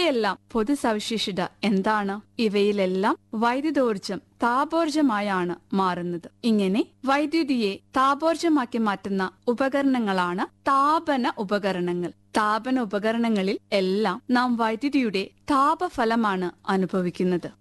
ഇവയുടെയെല്ലാം പൊതു സവിശേഷത എന്താണ് ഇവയിലെല്ലാം വൈദ്യുതോർജം താപോർജമായാണ് മാറുന്നത് ഇങ്ങനെ വൈദ്യുതിയെ താപോർജമാക്കി മാറ്റുന്ന ഉപകരണങ്ങളാണ് താപന ഉപകരണങ്ങൾ താപന ഉപകരണങ്ങളിൽ എല്ലാം നാം വൈദ്യുതിയുടെ താപഫലമാണ് അനുഭവിക്കുന്നത്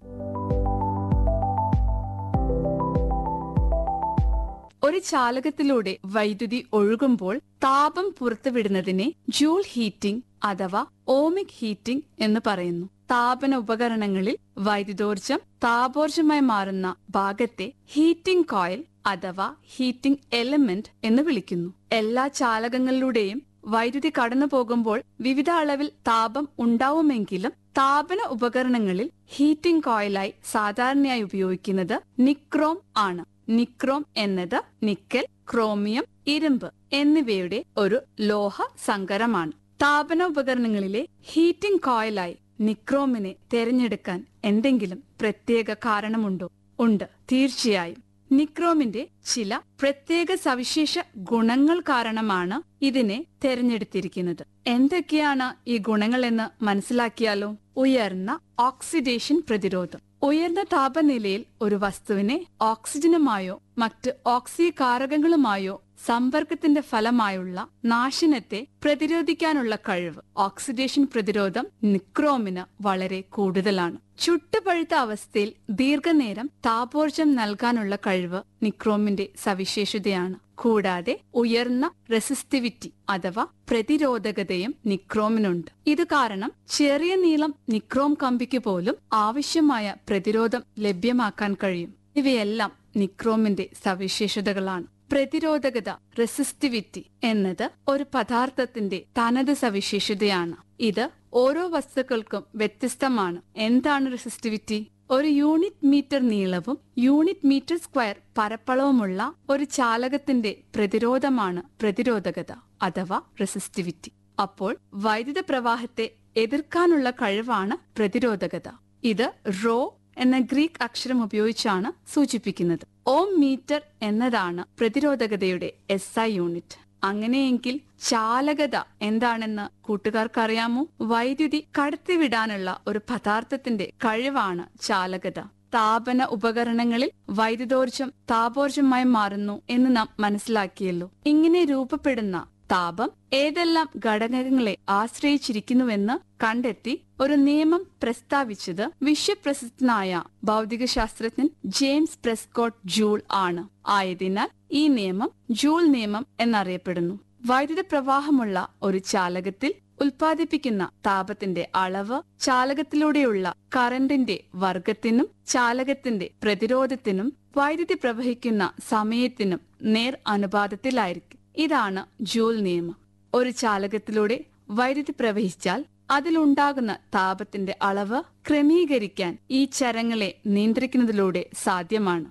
ഒരു ചാലകത്തിലൂടെ വൈദ്യുതി ഒഴുകുമ്പോൾ താപം പുറത്തുവിടുന്നതിനെ ജൂൾ ഹീറ്റിംഗ് അഥവാ ഓമിക് ഹീറ്റിംഗ് എന്ന് പറയുന്നു താപന ഉപകരണങ്ങളിൽ വൈദ്യുതോർജം താപോർജമായി മാറുന്ന ഭാഗത്തെ ഹീറ്റിംഗ് കോയിൽ അഥവാ ഹീറ്റിംഗ് എലമെന്റ് എന്ന് വിളിക്കുന്നു എല്ലാ ചാലകങ്ങളിലൂടെയും വൈദ്യുതി കടന്നു പോകുമ്പോൾ വിവിധ അളവിൽ താപം ഉണ്ടാവുമെങ്കിലും താപന ഉപകരണങ്ങളിൽ ഹീറ്റിംഗ് കോയിലായി സാധാരണയായി ഉപയോഗിക്കുന്നത് നിക്രോം ആണ് നിക്രോം എന്നത് നിക്കൽ ക്രോമിയം ഇരുമ്പ് എന്നിവയുടെ ഒരു ലോഹ സങ്കരമാണ് താപന ഉപകരണങ്ങളിലെ ഹീറ്റിംഗ് കോയിലായി നിക്രോമിനെ തിരഞ്ഞെടുക്കാൻ എന്തെങ്കിലും പ്രത്യേക കാരണമുണ്ടോ ഉണ്ട് തീർച്ചയായും നിക്രോമിന്റെ ചില പ്രത്യേക സവിശേഷ ഗുണങ്ങൾ കാരണമാണ് ഇതിനെ തെരഞ്ഞെടുത്തിരിക്കുന്നത് എന്തൊക്കെയാണ് ഈ ഗുണങ്ങൾ എന്ന് മനസ്സിലാക്കിയാലോ ഉയർന്ന ഓക്സിഡേഷൻ പ്രതിരോധം ഉയർന്ന താപനിലയിൽ ഒരു വസ്തുവിനെ ഓക്സിജനുമായോ മറ്റ് ഓക്സികാരകങ്ങളുമായോ സമ്പർക്കത്തിന്റെ ഫലമായുള്ള നാശനത്തെ പ്രതിരോധിക്കാനുള്ള കഴിവ് ഓക്സിഡേഷൻ പ്രതിരോധം നിക്രോമിന് വളരെ കൂടുതലാണ് ചുട്ടുപഴുത്ത അവസ്ഥയിൽ ദീർഘനേരം താപോർജം നൽകാനുള്ള കഴിവ് നിക്രോമിന്റെ സവിശേഷതയാണ് കൂടാതെ ഉയർന്ന റെസിസ്റ്റിവിറ്റി അഥവാ പ്രതിരോധകതയും നിക്രോമിനുണ്ട് ഇത് കാരണം ചെറിയ നീളം നിക്രോം കമ്പിക്ക് പോലും ആവശ്യമായ പ്രതിരോധം ലഭ്യമാക്കാൻ കഴിയും ഇവയെല്ലാം നിക്രോമിന്റെ സവിശേഷതകളാണ് പ്രതിരോധകത റെസിസ്റ്റിവിറ്റി എന്നത് ഒരു പദാർത്ഥത്തിന്റെ തനത് സവിശേഷതയാണ് ഇത് ഓരോ വസ്തുക്കൾക്കും വ്യത്യസ്തമാണ് എന്താണ് റെസിസ്റ്റിവിറ്റി ഒരു യൂണിറ്റ് മീറ്റർ നീളവും യൂണിറ്റ് മീറ്റർ സ്ക്വയർ പരപ്പളവുമുള്ള ഒരു ചാലകത്തിന്റെ പ്രതിരോധമാണ് പ്രതിരോധകത അഥവാ റെസിസ്റ്റിവിറ്റി അപ്പോൾ വൈദ്യുത പ്രവാഹത്തെ എതിർക്കാനുള്ള കഴിവാണ് പ്രതിരോധകത ഇത് റോ എന്ന ഗ്രീക്ക് അക്ഷരം ഉപയോഗിച്ചാണ് സൂചിപ്പിക്കുന്നത് ഓം മീറ്റർ എന്നതാണ് പ്രതിരോധകതയുടെ എസ് ഐ യൂണിറ്റ് അങ്ങനെയെങ്കിൽ ചാലകത എന്താണെന്ന് കൂട്ടുകാർക്കറിയാമോ വൈദ്യുതി കടത്തിവിടാനുള്ള ഒരു പദാർത്ഥത്തിന്റെ കഴിവാണ് ചാലകത താപന ഉപകരണങ്ങളിൽ വൈദ്യുതോർജം താപോർജമായി മാറുന്നു എന്ന് നാം മനസ്സിലാക്കിയല്ലോ ഇങ്ങനെ രൂപപ്പെടുന്ന താപം ഏതെല്ലാം ഘടകങ്ങളെ ആശ്രയിച്ചിരിക്കുന്നുവെന്ന് കണ്ടെത്തി ഒരു നിയമം പ്രസ്താവിച്ചത് വിശ്വപ്രസിദ്ധനായ ഭൗതിക ശാസ്ത്രജ്ഞൻ ജെയിംസ് പ്രെസ്കോട്ട് ജൂൾ ആണ് ആയതിനാൽ ഈ നിയമം ജൂൾ നിയമം എന്നറിയപ്പെടുന്നു വൈദ്യുത പ്രവാഹമുള്ള ഒരു ചാലകത്തിൽ ഉൽപ്പാദിപ്പിക്കുന്ന താപത്തിന്റെ അളവ് ചാലകത്തിലൂടെയുള്ള കറന്റിന്റെ വർഗത്തിനും ചാലകത്തിന്റെ പ്രതിരോധത്തിനും വൈദ്യുതി പ്രവഹിക്കുന്ന സമയത്തിനും നേർ അനുപാതത്തിലായിരിക്കും ഇതാണ് ജൂൾ നിയമം ഒരു ചാലകത്തിലൂടെ വൈദ്യുതി പ്രവഹിച്ചാൽ അതിലുണ്ടാകുന്ന താപത്തിന്റെ അളവ് ക്രമീകരിക്കാൻ ഈ ചരങ്ങളെ നിയന്ത്രിക്കുന്നതിലൂടെ സാധ്യമാണ്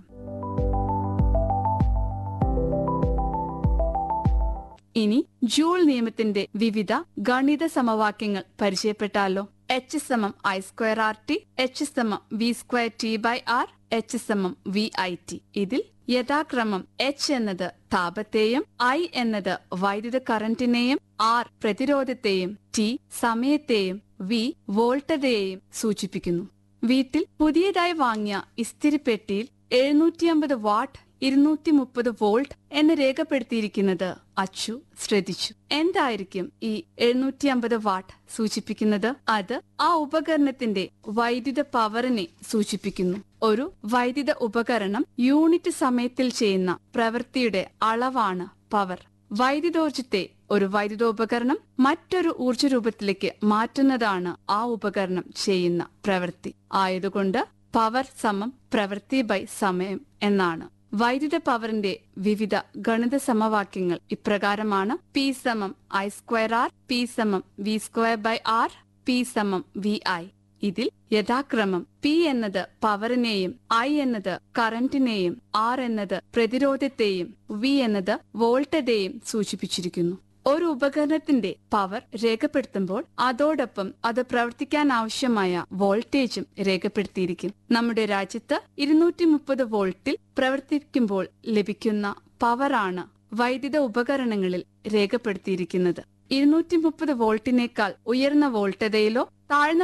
ഇനി ജൂൾ നിയമത്തിന്റെ വിവിധ ഗണിത സമവാക്യങ്ങൾ പരിചയപ്പെട്ടാലോ എച്ച് സമം I square R T H സമം V square T by R H സമം വി ഐ ടി ഇതിൽ യഥാക്രമം എച്ച് എന്നത് താപത്തെയും ഐ എന്നത് വൈദ്യുത കറന്റിനെയും ആർ പ്രതിരോധത്തെയും ടി സമയത്തെയും വി വോൾട്ടതയെയും സൂചിപ്പിക്കുന്നു വീട്ടിൽ പുതിയതായി വാങ്ങിയ ഇസ്തിരിപ്പെട്ടിയിൽ എഴുന്നൂറ്റി അമ്പത് വാട്ട് ഇരുന്നൂറ്റി മുപ്പത് വോൾട്ട് എന്ന് രേഖപ്പെടുത്തിയിരിക്കുന്നത് അച്ചു ശ്രദ്ധിച്ചു എന്തായിരിക്കും ഈ എഴുന്നൂറ്റി അമ്പത് വാട്ട് സൂചിപ്പിക്കുന്നത് അത് ആ ഉപകരണത്തിന്റെ വൈദ്യുത പവറിനെ സൂചിപ്പിക്കുന്നു ഒരു വൈദ്യുത ഉപകരണം യൂണിറ്റ് സമയത്തിൽ ചെയ്യുന്ന പ്രവൃത്തിയുടെ അളവാണ് പവർ വൈദ്യുതോർജത്തെ ഒരു വൈദ്യുതോപകരണം മറ്റൊരു ഊർജ രൂപത്തിലേക്ക് മാറ്റുന്നതാണ് ആ ഉപകരണം ചെയ്യുന്ന പ്രവൃത്തി ആയതുകൊണ്ട് പവർ സമം പ്രവൃത്തി ബൈ സമയം എന്നാണ് വൈദ്യുത പവറിന്റെ വിവിധ ഗണിത സമവാക്യങ്ങൾ ഇപ്രകാരമാണ് പി സമം ഐ സ്ക്വയർ ആർ പി സമം V square by R P സമം വി ഐ ഇതിൽ യഥാക്രമം പി എന്നത് പവറിനെയും ഐ എന്നത് കറന്റിനെയും ആർ എന്നത് പ്രതിരോധത്തെയും വി എന്നത് വോൾട്ടതയെയും സൂചിപ്പിച്ചിരിക്കുന്നു ഒരു ഉപകരണത്തിന്റെ പവർ രേഖപ്പെടുത്തുമ്പോൾ അതോടൊപ്പം അത് പ്രവർത്തിക്കാൻ ആവശ്യമായ വോൾട്ടേജും രേഖപ്പെടുത്തിയിരിക്കും നമ്മുടെ രാജ്യത്ത് ഇരുന്നൂറ്റി മുപ്പത് വോൾട്ടിൽ പ്രവർത്തിക്കുമ്പോൾ ലഭിക്കുന്ന പവറാണ് വൈദ്യുത ഉപകരണങ്ങളിൽ രേഖപ്പെടുത്തിയിരിക്കുന്നത് ഇരുന്നൂറ്റി മുപ്പത് വോൾട്ടിനേക്കാൾ ഉയർന്ന വോൾട്ടതയിലോ താഴ്ന്ന